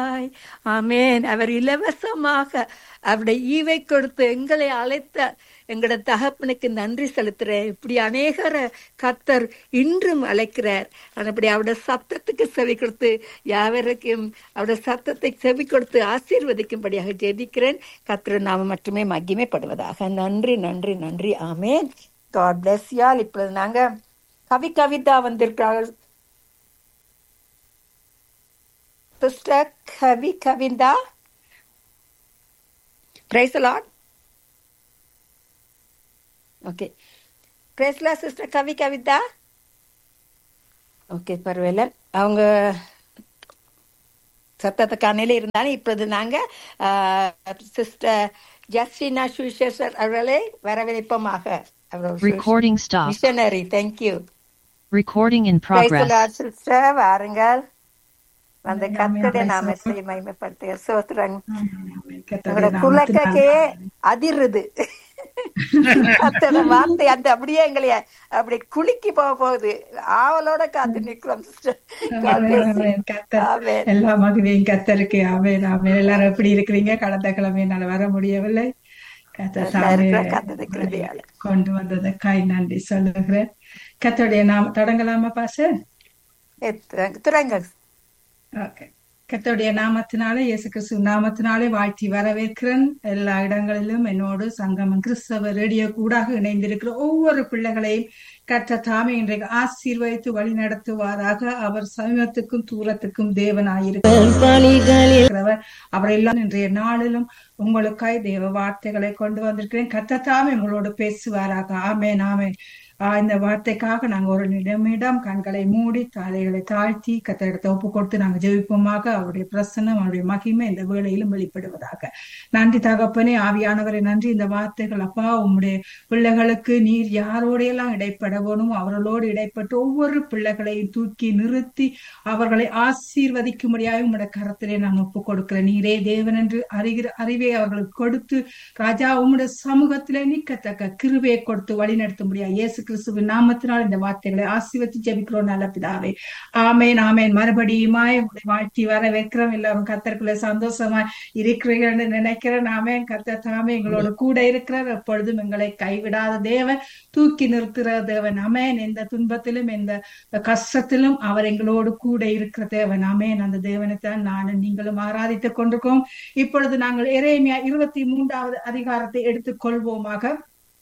ஆமென் அவர் இலவசமாக அவருடைய ஈவை கொடுத்து எங்களை அழைத்த எங்களோட தகப்பனுக்கு நன்றி செலுத்துறேன் இப்படி அநேகர கத்தர் இன்றும் அழைக்கிறார் அப்படி அவருடைய சத்தத்துக்கு செவி கொடுத்து யாவருக்கும் அவருடைய சத்தத்தை செவி கொடுத்து ஆசீர்வதிக்கும்படியாக ஜெபிக்கிறேன் கத்தர் நாம மட்டுமே மகிமைப்படுவதாக நன்றி நன்றி நன்றி ஆமேன் காட் பிளஸ் யால் இப்பொழுது நாங்க கவி கவிதா வந்திருக்கிறார்கள் sister Kavi Kavitha praise lord okay பிரைஸ்லா சிஸ்டர் கவி கவிதா ஓகே பரவாயில்ல அவங்க சத்தத்தை காணையில இருந்தாலும் இப்பொழுது நாங்க சிஸ்டர் ஜஸ்டினா சுவிசேஷர் அவர்களை வரவேற்பமாக Recording stopped. Missionary thank you Recording in progress. Sister வாருங்கள் அந்த ஆமென், கத்தரை ஆமென், நாம சோத்திரம். மகிமைப்படுத்துக சோத்திரங்க ஆமென். கர்த்தருடைய உங்களோட நாமத்துக்கு குலக்கே ஆமென். அதிருது கத்தோட வார்த்தை அந்த அப்படியே எங்களை அப்படி குலுக்கி போக போகுது ஆவலோட காத்து நிக்கிறோம் sister. God amen, bless you. ஆமென். கர்த்தர் ஆமென். எல்லா மகிமையும் கத்தருக்கு ஆமென் ஆமென் எல்லாரும் எப்படி இருக்கிறீங்க கடந்த கிழமை என்னால வர முடியவில்லை கர்த்தர் நல்லா தாமே இருக்கிற கர்த்தருடைய கிருபையால. கொண்டு வந்ததற்காய் நன்றி சொல்லுகிறேன் கத்தருடைய நாம தொடங்கலாமா பாச ஏ, துறங்க- துறங்க ஓகே கர்த்தருடைய நாமத்தினாலே இயேசு கிறிஸ்து நாமத்தினாலே வாழ்த்தி வரவேற்கிறேன் எல்லா இடங்களிலும் என்னோடு சங்கமம் கிறிஸ்தவ ரேடியோ கூடாக இணைந்திருக்கிற ஒவ்வொரு பிள்ளைகளையும் கற்ற தாமே இன்றைக்கு ஆசீர்வதித்து வழி நடத்துவாராக அவர் சமீபத்துக்கும் தூரத்துக்கும் தேவனாயிருக்கிறவர் அவரெல்லாம் இன்றைய நாளிலும் உங்களுக்காய் தேவ வார்த்தைகளை கொண்டு வந்திருக்கிறேன் கத்த தாமே உங்களோடு பேசுவாராக ஆமேன் ஆமேன் ஆஹ் இந்த வார்த்தைக்காக நாங்க ஒரு நிமிடம் கண்களை மூடி தலைகளை தாழ்த்தி கத்தரிடத்தை ஒப்பு கொடுத்து நாங்க ஜெபிப்போமாக அவருடைய பிரசன்னம் அவருடைய மகிமை இந்த வேளையிலும் வெளிப்படுவதாக நன்றி தகப்பனே ஆவியானவரை நன்றி இந்த வார்த்தைகள் அப்பா உம்முடைய பிள்ளைகளுக்கு நீர் யாரோடையெல்லாம் இடைப்படவனும் அவர்களோடு இடைப்பட்டு ஒவ்வொரு பிள்ளைகளையும் தூக்கி நிறுத்தி அவர்களை ஆசீர்வதிக்கும்படியாக உம்முடைய கரத்திலே நான் ஒப்பு கொடுக்கிறேன் நீரே தேவன் என்று அறிகிற அறிவை அவர்களுக்கு கொடுத்து ராஜா உம்முடைய சமூகத்திலே நிற்கத்தக்க கிருபையை கொடுத்து வழி நடத்தும்படியா இயேசு கிறிஸ்துவின் நாமத்தினால் இந்த வார்த்தைகளை ஆசீர்வதித்து ஜெபிக்கிறோம் நல்ல பிதாவே ஆமேன் ஆமேன் மறுபடியுமாய் உங்களை வாழ்த்தி வர வைக்கிறோம் எல்லாரும் கத்தருக்குள்ள சந்தோஷமாய் இருக்கிறீர்கள் நினைக்கிறேன் ஆமேன் கத்தர் தாமே எங்களோட கூட இருக்கிறார் எப்பொழுதும் எங்களை கைவிடாத தேவன் தூக்கி நிறுத்துகிற தேவன் அமேன் எந்த துன்பத்திலும் எந்த கஷ்டத்திலும் அவர் எங்களோடு கூட இருக்கிற தேவன் அமேன் அந்த தேவனை தான் நானும் நீங்களும் ஆராதித்துக் கொண்டிருக்கோம் இப்பொழுது நாங்கள் எரேமியா இருபத்தி மூன்றாவது அதிகாரத்தை எடுத்துக் கொள்வோமாக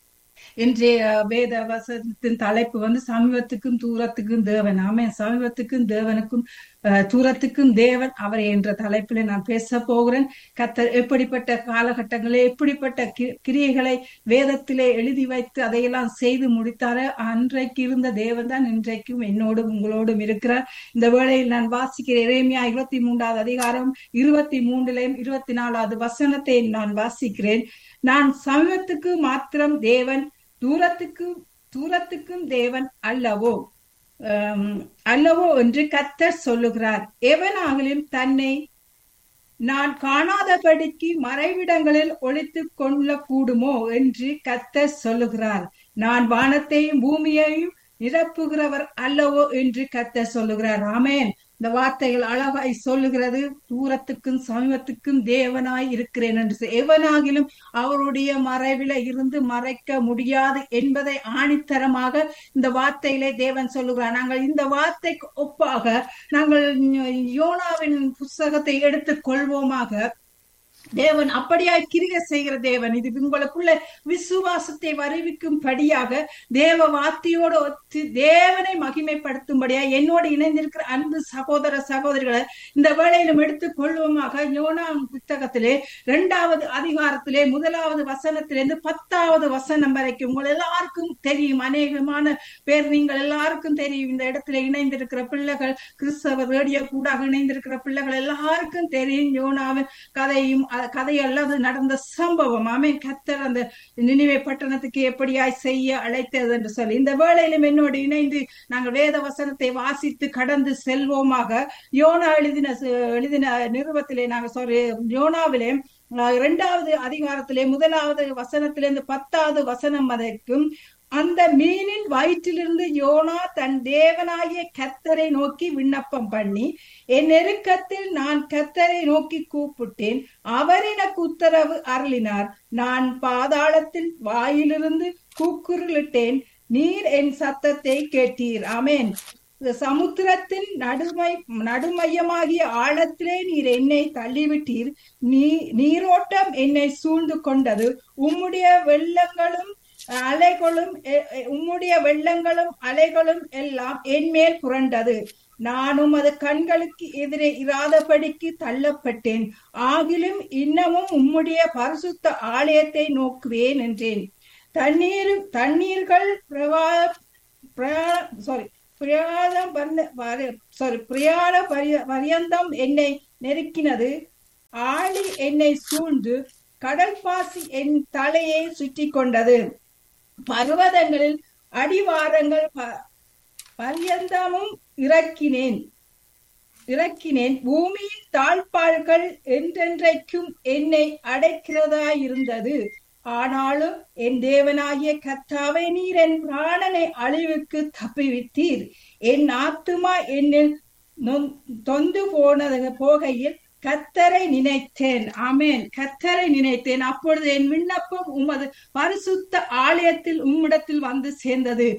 இன்றைய வேத வசனத்தின் தலைப்பு வந்து சமீபத்துக்கும் தூரத்துக்கும் தேவன் ஆமென் சமீபத்துக்கும் தேவனுக்கும் அஹ், தூரத்துக்கும் தேவன் அவர் என்ற தலைப்பில் நான் பேச போகிறேன் கத்தர் எப்படிப்பட்ட காலகட்டங்களில் எப்படிப்பட்ட கி- கிரியைகளை வேதத்திலே எழுதி வைத்து அதையெல்லாம் செய்து முடித்தாரோ அன்றைக்கு இருந்த தேவன் தான் இன்றைக்கும் என்னோடும் உங்களோடும் இருக்கிறார் இந்த வேளையில் நான் வாசிக்கிற இறைமையா இருபத்தி மூன்றாவது அதிகாரம் இருபத்தி மூன்றிலையும் இருபத்தி நாலாவது வசனத்தை நான் வாசிக்கிறேன் நான் சமீபத்துக்கு மாத்திரம் தேவன் தூரத்துக்கு தூரத்துக்கும் தேவன் அல்லவோ ஆம், அல்லவோ என்று கத்தர் சொல்லுகிறார் எவனாகலும் தன்னை நான் காணாதபடிக்கு மறைவிடங்களில் ஒளித்துக் கொள்ள கூடுமோ என்று கத்தர் சொல்லுகிறார் நான் வானத்தையும் பூமியையும் நிரப்புகிறவர் அல்லவோ என்று கத்தர் சொல்லுகிறார் ஆமென் இந்த வார்த்தைகள் அழகாய் சொல்லுகிறது தூரத்துக்கும் சமீபத்துக்கும் தேவனாய் இருக்கிறேன் என்று சொல். எவனாகிலும் அவருடைய மறைவில இருந்து மறைக்க முடியாது என்பதை ஆணித்தரமாக இந்த வார்த்தையிலே தேவன் சொல்லுகிறார் நாங்கள் இந்த வார்த்தைக்கு ஒப்பாக நாங்கள் யோனாவின் புஸ்தகத்தை எடுத்துக் கொள்வோமாக தேவன் அப்படியாய் கிரியை செய்கிற தேவன் இது உங்களுக்குள்ள விசுவாசத்தை வருவிக்கும் படியாக தேவ வார்த்தையோடு ஒத்து தேவனை மகிமைப்படுத்தும்படியா என்னோடு இணைந்திருக்கிற அன்பு சகோதர சகோதரிகளை இந்த வேளையிலும் எடுத்துக் கொள்வோமாக யோனா புத்தகத்திலே இரண்டாவது அதிகாரத்திலே முதலாவது வசனத்திலிருந்து பத்தாவது வசனம் வரைக்கும் உங்கள் எல்லாருக்கும் தெரியும் அநேகமான பேர் நீங்கள் எல்லாருக்கும் தெரியும் இந்த இடத்துல இணைந்திருக்கிற பிள்ளைகள் கிறிஸ்தவ ரேடியோ கூட இணைந்திருக்கிற பிள்ளைகள் எல்லாருக்கும் தெரியும் யோனாவின் கதையும் அ- கதை அல்லது நடந்த சம்பவம் ஆமென் கத்தர் அந்த நினைவை பட்டணத்துக்கு எப்படியாய் செய்ய அழைத்தது என்று சொல்லி இந்த வேளையிலும் என்னோடு இணைந்து நாங்கள் வேத வசனத்தை வாசித்து கடந்து செல்வோமாக யோனா எழுதின ச- எழுதின நிருபத்திலே நாங்கள் சாரி யோனாவிலே அஹ், இரண்டாவது அதிகாரத்திலே முதலாவது வசனத்திலிருந்து பத்தாவது வசனம் வரைக்கும் அந்த மீனின் வயிற்றிலிருந்து யோனா தன் தேவனாகிய கத்தரை நோக்கி விண்ணப்பம் பண்ணி என் நெருக்கத்தில் நான் கத்தரை நோக்கி கூப்பிட்டேன் அவர் எனக்கு உத்தரவு அருளினார் நான் பாதாளத்தின் வாயிலிருந்து கூக்குரலிட்டேன் நீர் என் சத்தத்தை கேட்டீர் ஆமேன் சமுத்திரத்தின் நடுமை நடுமையமாகிய ஆழத்திலே நீர் என்னை தள்ளிவிட்டீர் நீ நீரோட்டம் என்னை சூழ்ந்து கொண்டது உம்முடைய வெள்ளங்களும் அலைகளும் உம்முடைய வெள்ளங்களும் அலைகளும் எல்லாம் என் மேல் புரண்டது நானும் அது கண்களுக்கு எதிரே இராதபடிக்கு தள்ளப்பட்டேன் ஆகிலும் இன்னமும் உம்முடைய பரிசுத்த ஆலயத்தை நோக்குவேன் என்றேன் தண்ணீர் தண்ணீர்கள் பிரவா சாரி பிரயாதம் சாரி பிரயாண பரியந்தம் என்னை நெருக்கினது ஆளி என்னை சூழ்ந்து கடல் பாசி என் தலையை சுற்றி கொண்டது பர்வதங்களில் அடிவாரங்கள் பரியந்தமும் இறக்கினேன் இறக்கினேன் பூமியின் தாழ்பாள்கள் என்றென்றைக்கும் என்னை அடைக்கிறதாயிருந்தது ஆனாலும் என் தேவனாகிய கத்தாவை நீர் என் பிராணனை அழிவுக்கு தப்பிவித்தீர் என் ஆத்துமா என்னில் தொந்து போனது போகையில் கத்தரை நினைத்தேன் ஆமேன் கத்தரை நினைத்தேன் அப்பொழுது என் விண்ணப்பம் உமது பரிசுத்த ஆலயத்தில் உம்மிடத்தில் வந்து சேர்ந்தது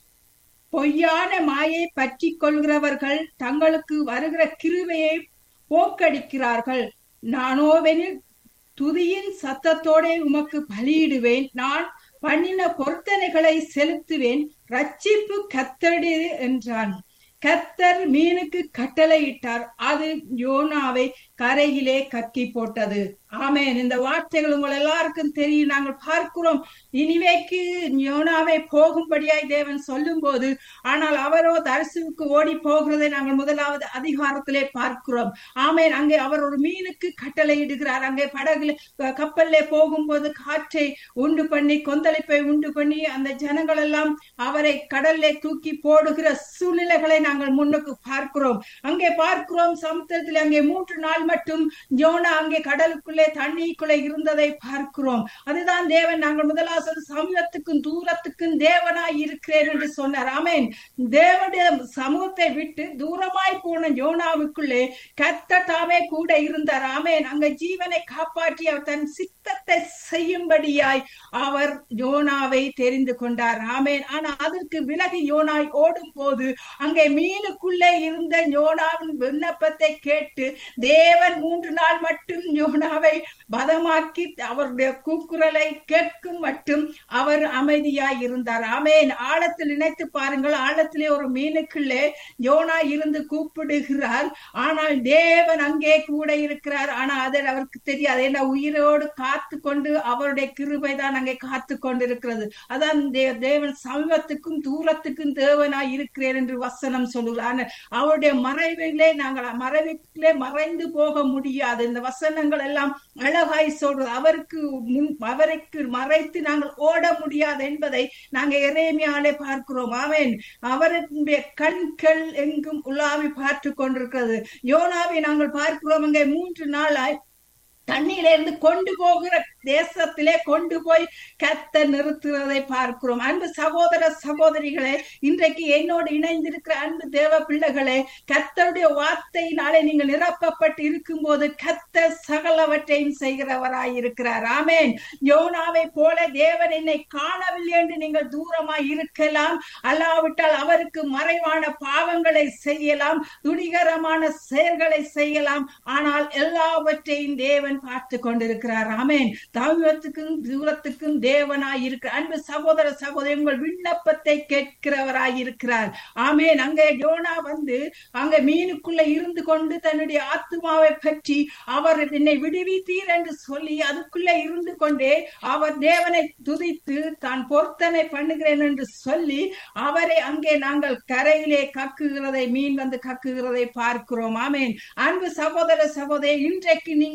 பொய்யான மாயை பற்றி கொள்கிறவர்கள் தங்களுக்கு வருகிற கிருவையை போக்கடிக்கிறார்கள் நானோவெனில் துதியின் சத்தத்தோட உமக்கு பலியிடுவேன் நான் பண்ணின பொருத்தனைகளை செலுத்துவேன் ரட்சிப்பு கத்தடியது என்றான் கத்தர் மீனுக்கு கட்டளையிட்டார் அது யோனாவை கரையிலே கக்கி போட்டது ஆமேன் இந்த வார்த்தைகள் உங்கள் எல்லாருக்கும் தெரியும் நாங்கள் பார்க்கிறோம் இனிவேக்கு யோனாவை போகும்படியாய் தேவன் சொல்லும் போது ஆனால் அவரோ தரிசுக்கு ஓடி போகிறதை நாங்கள் முதலாவது அதிகாரத்திலே பார்க்கிறோம் ஆமேன் அங்கே அவர் ஒரு மீனுக்கு கட்டளையிடுகிறார் அங்கே படகுல கப்பல்ல போகும்போது காற்றை உண்டு பண்ணி கொந்தளிப்பை உண்டு பண்ணி அந்த ஜனங்கள் எல்லாம் அவரை கடல்ல தூக்கி போடுகிற சூழ்நிலைகளை நாங்கள் முன்னுக்கு பார்க்கிறோம் அங்கே பார்க்கிறோம் சமுத்திரத்தில் அங்கே மூன்று நாள் மட்டும் யோனா அங்கே கடலுக்குள்ளே தண்ணிக்குள்ளே இருந்ததை பார்க்கிறோம் அதுதான் தேவன் நாங்கள் முதலாவது சமூகத்துக்கும் தூரத்துக்கும் தேவனாய் இருக்கிறேன் என்று சொன்னார் ஆமேன் தேவனுடைய சமூகத்தை விட்டு தூரமாய் போன யோனாவுக்குள்ளே கத்த தாமே கூட இருந்தார் ஆமேன் அங்க ஜீவனை காப்பாற்றி அவர் தன் சித்தத்தை செய்யும்படியாய் அவர் யோனாவை தெரிந்து கொண்டார் ஆமேன் ஆனா அதற்கு விலகி யோனாய் ஓடும் போது அங்கே மீனுக்குள்ளே இருந்த யோனாவின் விண்ணப்பத்தை கேட்டு தேவன் மூன்று நாள் மட்டும் யோனாவை பதமாக்கி அவருடைய கூக்குரலை கேட்கும் மட்டும் அவர் அமைதியாய் இருந்தார் ஆமேன் ஆழத்தில் நினைத்து பாருங்கள் ஆழத்திலே ஒரு மீனுக்குள்ளே யோனா இருந்து கூப்பிடுகிறார் ஆனால் தேவன் அங்கே கூட இருக்கிறார் ஆனா அதை அவருக்கு தெரியாது ஏன்னா உயிரோடு காத்து கொண்டு அவருடைய கிருபை தான் அங்கே காத்து கொண்டு இருக்கிறது அதான் தேவன் சமீபத்துக்கும் தூரத்துக்கும் தேவனாய் இருக்கிறேன் என்று வசனம் சொல்லுகிறார் அவருடைய மறைவிலே நாங்கள் மறைவிலே மறைந்து போக முடியாது இந்த வசனங்கள் எல்லாம் அழகாய் சொல்றது அவருக்கு முன் அவருக்கு மறைத்து நாங்கள் ஓட முடியாது என்பதை நாங்கள் இறைமையாலே பார்க்கிறோம் அவன் அவருடைய கண்கள் எங்கும் உலாவி பார்த்து கொண்டிருக்கிறது யோனாவை நாங்கள் பார்க்கிறோம் அங்கே மூன்று நாளாய் தண்ணியிலிருந்து கொண்டு போகிற தேசத்திலே கொண்டு போய் கத்த நிறுத்துவதை பார்க்கிறோம் அன்பு சகோதர சகோதரிகளே இன்றைக்கு என்னோடு இணைந்திருக்கிற அன்பு தேவ பிள்ளைகளே கத்தருடைய வார்த்தையினாலே நீங்கள் நிரப்பப்பட்டு இருக்கும் போது கத்த சகலவற்றையும் செய்கிறவராய் இருக்கிறார் ஆமேன் யோனாவை போல தேவன் என்னை காணவில்லை என்று நீங்கள் தூரமாய் இருக்கலாம் அல்லாவிட்டால் அவருக்கு மறைவான பாவங்களை செய்யலாம் துணிகரமான செயல்களை செய்யலாம் ஆனால் எல்லாவற்றையும் தேவன் பார்த்து கொண்டிருக்கிறார் ஆமேன் தாமியத்துக்கும் தூரத்துக்கும் தேவனாய் இருக்கிற அன்பு சகோதர சகோதரி உங்கள் விண்ணப்பத்தை கேட்கிறவராய் இருக்கிறார் ஆமேன் அங்கே யோனா வந்து அங்க மீனுக்குள்ள இருந்து கொண்டு தன்னுடைய ஆத்மாவை பற்றி அவர் என்னை விடுவித்தீர் என்று சொல்லி அதுக்குள்ள இருந்து கொண்டே அவர் தேவனை துதித்து தான் பொருத்தனை பண்ணுகிறேன் என்று சொல்லி அவரை அங்கே நாங்கள் கரையிலே கக்குகிறதை மீன் வந்து கக்குகிறதை பார்க்கிறோம் ஆமேன் அன்பு சகோதர சகோதரி இன்றைக்கு நீங்கள் தேவ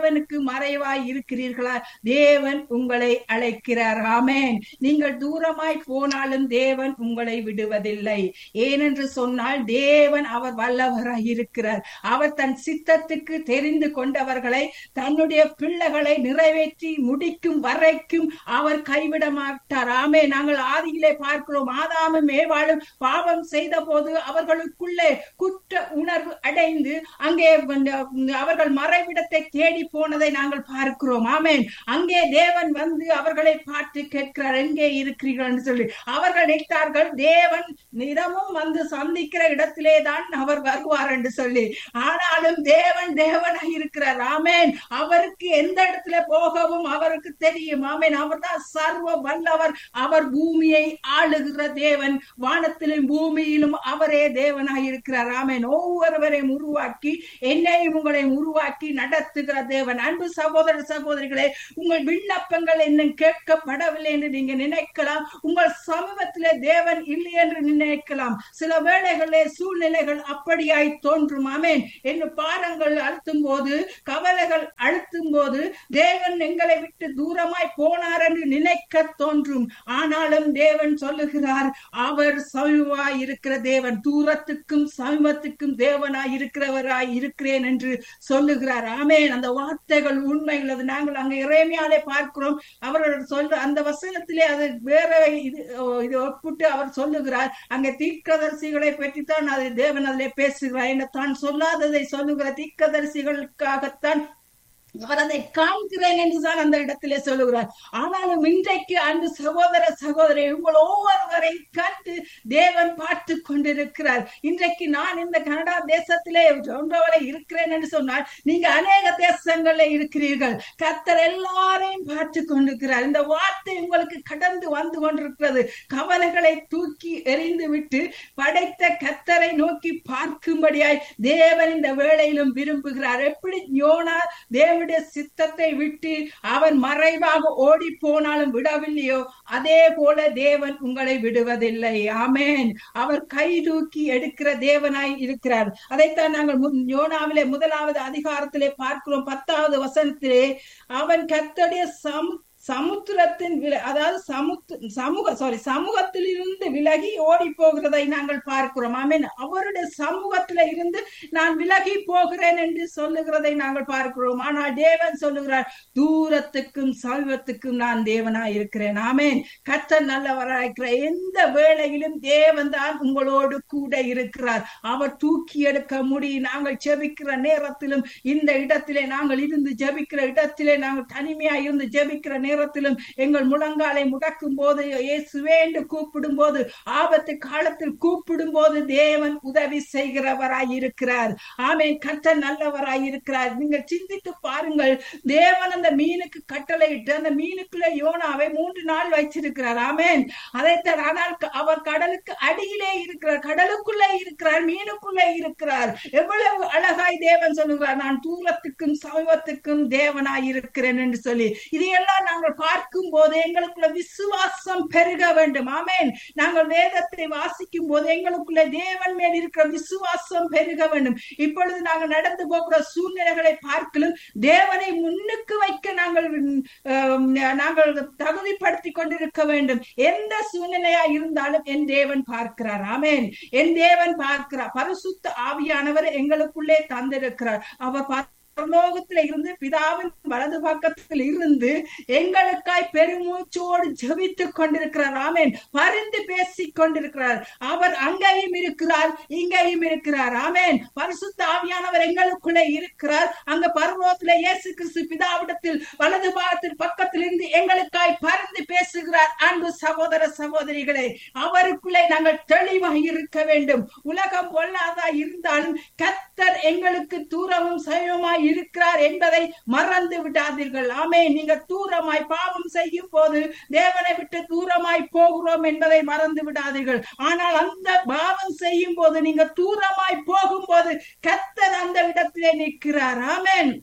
தேவனுக்கு மறைவாய் இருக்கிறீர்களா தேவன் உங்களை அழைக்கிறார் ஆமேன் நீங்கள் தூரமாய் போனாலும் தேவன் உங்களை விடுவதில்லை ஏனென்று சொன்னால் தேவன் அவர் வல்லவராய் இருக்கிறார் அவர் தன் சித்தத்துக்கு தெரிந்து கொண்டவர்களை தன்னுடைய பிள்ளைகளை நிறைவேற்றி முடிக்கும் வரைக்கும் அவர் கைவிட மாட்டார் ஆமே நாங்கள் ஆதியிலே பார்க்கிறோம் ஆதாமும் ஏவாளும் பாவம் செய்த போது அவர்களுக்குள்ளே குற்ற உணர்வு அடைந்து அங்கே அவர்கள் மறைவிடத்தை தேடி போனதை நாங்கள் பார்க்கிறோம் ஆமேன் அங்கே தேவன் வந்து அவர்களை பார்த்து கேட்கிறார் எங்கே இருக்கிறீர்கள் என்று சொல்லி அவர்கள் நினைத்தார்கள் தேவன் நிறமும் வந்து சந்திக்கிற இடத்திலே தான் அவர் வருவார் என்று சொல்லி ஆனாலும் தேவன் தேவனாக இருக்கிறார் ஆமேன் அவருக்கு எந்த இடத்துல போகவும் அவருக்கு தெரியும் ஆமேன் அவர் தான் சர்வ வல்லவர் அவர் பூமியை ஆளுகிற தேவன் வானத்திலும் பூமியிலும் அவரே தேவனாக இருக்கிறார் ஆமேன் ஒவ்வொருவரையும் உருவாக்கி என்னையும் உங்களையும் உருவாக்கி நடத்துகிற தேவன் அன்பு சகோதர சகோதரிகளே உங்கள் விண்ணப்பங்கள் இன்னும் கேட்கப்படவில்லை என்று நீங்க நினைக்கலாம் உங்கள் சமூகத்திலே தேவன் இல்லை என்று நினைக்கலாம் சில வேளைகளிலே சூழ்நிலைகள் அப்படியாய் தோன்றும் ஆமேன் என்று பாரங்கள் அழுத்தும் போது கவலைகள் அழுத்தும் போது தேவன் எங்களை விட்டு தூரமாய் போனார் என்று நினைக்க தோன்றும் ஆனாலும் தேவன் சொல்லுகிறார் அவர் சமீபமாய் இருக்கிற தேவன் தூரத்துக்கும் சமீபத்துக்கும் தேவனாய் இருக்கிறவராய் இருக்கிறேன் என்று சொல்லுகிறார் ஆமேன் அந்த வார்த்தைகள் உண்மை உள்ளது நாங்கள் அங்க இறைமையாலே பார்க்கிறோம் அவர்கள் சொல்ற அந்த வசனத்திலே அது வேற இது இது ஒப்பிட்டு அவர் சொல்லுகிறார் அங்க தீர்க்கதரிசிகளை பற்றித்தான் அது தேவன் அதிலே பேசுகிறார் என்ன தான் சொல்லாததை சொல்லுகிற தீர்க்கதரிசிகளுக்காகத்தான் அவர் அதை காண்கிறேன் என்றுதான் அந்த இடத்திலே சொல்லுகிறார் ஆனாலும் இன்றைக்கு அன்று சகோதர சகோதரி உங்கள் ஒவ்வொருவரையும் கண்டு தேவன் பார்த்து கொண்டிருக்கிறார் இன்றைக்கு நான் இந்த கனடா தேசத்திலே ஒன்றவரை இருக்கிறேன் என்று சொன்னால் நீங்க அநேக தேசங்கள்ல இருக்கிறீர்கள் கத்தர் எல்லாரையும் பார்த்து கொண்டிருக்கிறார் இந்த வார்த்தை உங்களுக்கு கடந்து வந்து கொண்டிருக்கிறது கவலைகளை தூக்கி எறிந்து விட்டு படைத்த கத்தரை நோக்கி பார்க்கும்படியாய் தேவன் இந்த வேளையிலும் விரும்புகிறார் எப்படி யோனா தேவ தேவனுடைய சித்தத்தை விட்டு அவன் மறைவாக ஓடி போனாலும் விடவில்லையோ அதே போல தேவன் உங்களை விடுவதில்லை ஆமேன் அவர் கை தூக்கி எடுக்கிற தேவனாய் இருக்கிறார் அதைத்தான் நாங்கள் யோனாவிலே முதலாவது அதிகாரத்திலே பார்க்கிறோம் பத்தாவது வசனத்திலே அவன் கத்தடைய சம் சமுத்திரத்தின் அதாவது சமுத்து சமூக சாரி சமூகத்தில் இருந்து விலகி ஓடி போகிறதை நாங்கள் பார்க்கிறோம் ஆமீன் அவருடைய சமூகத்துல இருந்து நான் விலகி போகிறேன் என்று சொல்லுகிறதை நாங்கள் பார்க்கிறோம் ஆனால் தேவன் சொல்லுகிறார் தூரத்துக்கும் சமீபத்துக்கும் நான் தேவனா இருக்கிறேன் ஆமேன் கத்த நல்லவராயிருக்கிற எந்த வேளையிலும் தேவன் தான் உங்களோடு கூட இருக்கிறார் அவர் தூக்கி எடுக்க முடியும் நாங்கள் ஜெபிக்கிற நேரத்திலும் இந்த இடத்திலே நாங்கள் இருந்து ஜெபிக்கிற இடத்திலே நாங்கள் தனிமையா இருந்து ஜெபிக்கிற நேரத்திலும் எங்கள் முழங்காலை முடக்கும் போது இயேசுவே என்று கூப்பிடும் போது ஆபத்து காலத்தில் கூப்பிடும் போது தேவன் உதவி செய்கிறவராய் இருக்கிறார் ஆமே கத்த நல்லவராய் இருக்கிறார் நீங்கள் சிந்தித்து பாருங்கள் தேவன் அந்த மீனுக்கு கட்டளையிட்டு அந்த மீனுக்குள்ள யோனாவை மூன்று நாள் வைச்சிருக்கிறார் ஆமேன் அதைத்தான் ஆனால் அவர் கடலுக்கு அடியிலே இருக்கிறார் கடலுக்குள்ளே இருக்கிறார் மீனுக்குள்ளே இருக்கிறார் எவ்வளவு அழகாய் தேவன் சொல்லுகிறார் நான் தூரத்துக்கும் சமீபத்துக்கும் தேவனாய் இருக்கிறேன் என்று சொல்லி இதையெல்லாம் நாங்கள் பார்க்கும் போது எங்களுக்குள்ள விசுவாசம் பெருக வேண்டும் ஆமேன் நாங்கள் வேதத்தை வாசிக்கும் போது எங்களுக்குள்ள தேவன் மேல் இருக்கிற விசுவாசம் பெருக வேண்டும் இப்பொழுது நாங்கள் நடந்து போகிற சூழ்நிலைகளை பார்க்கலும் தேவனை முன்னுக்கு வைக்க நாங்கள் நாங்கள் தகுதிப்படுத்தி கொண்டிருக்க வேண்டும் எந்த சூழ்நிலையா இருந்தாலும் என் தேவன் பார்க்கிறார் ஆமேன் என் தேவன் பார்க்கிறார் பரிசுத்த ஆவியானவர் எங்களுக்குள்ளே தந்திருக்கிறார் அவர் பரலோகத்துல இருந்து பிதாவின் வலது பக்கத்தில் இருந்து எங்களுக்காய் பெருமூச்சோடு ஜபித்துக் கொண்டிருக்கிறார் ஆமேன் பரிந்து பேசிக் கொண்டிருக்கிறார் அவர் அங்கேயும் இருக்கிறார் இங்கேயும் இருக்கிறார் ஆமேன் பரிசுத்த ஆவியானவர் எங்களுக்குள்ளே இருக்கிறார் அங்க பரலோகத்துல இயேசு கிறிஸ்து பிதாவிடத்தில் வலது பாகத்தில் பக்கத்தில் இருந்து எங்களுக்காய் பரிந்து பேசுகிறார் அன்பு சகோதர சகோதரிகளே அவருக்குள்ளே நாங்கள் தெளிவாக இருக்க வேண்டும் உலகம் பொல்லாதா இருந்தாலும் கத்தர் எங்களுக்கு தூரமும் சமயமாய் இருக்கிறார் என்பதை மறந்து விடாதீர்கள் ஆமே நீங்க தூரமாய் பாவம் செய்யும் போது தேவனை விட்டு தூரமாய் போகிறோம் என்பதை மறந்து விடாதீர்கள் ஆனால் அந்த பாவம் செய்யும் போது நீங்க தூரமாய் போகும் போது கத்தர் அந்த இடத்திலே நிற்கிறார் ஆமேன்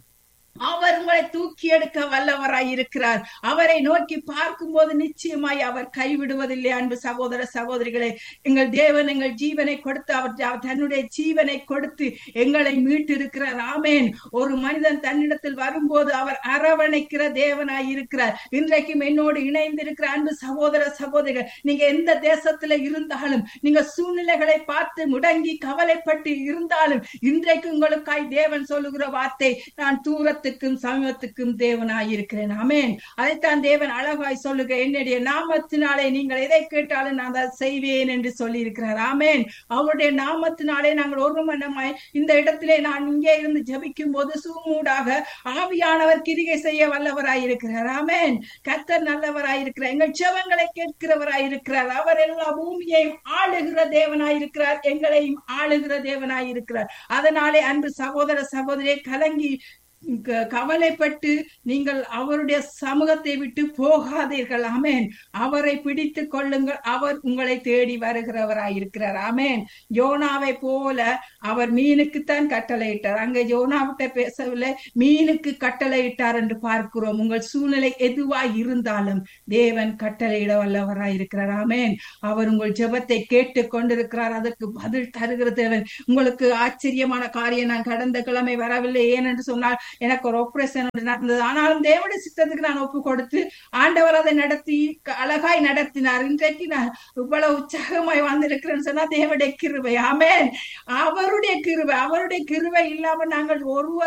அவர் உங்களை தூக்கி எடுக்க வல்லவராய் இருக்கிறார் அவரை நோக்கி பார்க்கும்போது நிச்சயமாய் அவர் கைவிடுவதில்லை அன்பு சகோதர சகோதரிகளே எங்கள் தேவன் எங்கள் ஜீவனை கொடுத்து அவர் ஜா- தன்னுடைய ஜீவனை கொடுத்து எங்களை மீட்டு இருக்கிறார் ஆமேன் ஒரு மனிதன் தன்னிடத்தில் வரும்போது அவர் அரவணைக்கிற தேவனாய் இருக்கிறார் இன்றைக்கும் என்னோடு இணைந்திருக்கிற அன்பு சகோதர சகோதரிகள் நீங்க எந்த தேசத்துல இருந்தாலும் நீங்க சூழ்நிலைகளை பார்த்து முடங்கி கவலைப்பட்டு இருந்தாலும் இன்றைக்கு உங்களுக்காய் தேவன் சொல்லுகிற வார்த்தை நான் தூரத்துக்கும் சமீபத்துக்கும் தேவனாய் இருக்கிறேன் ஆமென் அதைத்தான் தேவன் அழகாய் சொல்லுக என்னுடைய நாமத்தினாலே நீங்கள் எதை கேட்டாலும் நான் அதை செய்வேன் என்று சொல்லி இருக்கிறார் ஆமென் அவருடைய நாமத்தினாலே நாங்கள் ஒரு மனமாய் இந்த இடத்திலே நான் இங்கே இருந்து ஜெபிக்கும் போது சூமூடாக ஆவியானவர் கிரிகை செய்ய வல்லவராய் இருக்கிறார் ஆமென் கர்த்தர் நல்லவராய் இருக்கிறார் எங்கள் ஜெபங்களை கேட்கிறவராய் இருக்கிறார் அவர் எல்லா பூமியையும் ஆளுகிற தேவனாய் இருக்கிறார் எங்களையும் ஆளுகிற தேவனாய் இருக்கிறார் அதனாலே அன்பு சகோதர சகோதரியை கலங்கி க- கவலைப்பட்டு நீங்கள் அவருடைய சமூகத்தை விட்டு போகாதீர்கள் ஆமென் அவரை பிடித்து கொள்ளுங்கள் அவர் உங்களை தேடி வருகிறவராய் இருக்கிறார் ஆமென் யோனாவை போல அவர் மீனுக்குத்தான் கட்டளையிட்டார் அங்க யோனாவிட்ட பேசவில்லை மீனுக்கு கட்டளையிட்டார் என்று பார்க்கிறோம் உங்கள் சூழ்நிலை எதுவாய் இருந்தாலும் தேவன் கட்டளையிட வல்லவராய் இருக்கிறார் ஆமென் அவர் உங்கள் ஜெபத்தை கேட்டு கொண்டிருக்கிறார் அதற்கு பதில் தருகிற தேவன் உங்களுக்கு ஆச்சரியமான காரியம் நான் கடந்த கிழமை வரவில்லை ஏனென்று சொன்னால் எனக்கு ஒரு ஆபரேஷன் நடந்தது ஆனாலும் தேவனுடைய சித்தத்துக்கு நான் ஒப்பு கொடுத்து ஆண்டவர் அதை நடத்தி க- அழகாய் நடத்தினார் இன்றைக்கு நான் இவ்வளவு உற்சாகமாய் வந்திருக்கிறேன்னு சொன்னா தேவனுடைய கிருபை ஆமென் அவருடைய கிருபை அவருடைய கிருபை இல்லாம நாங்கள் ஒருவர்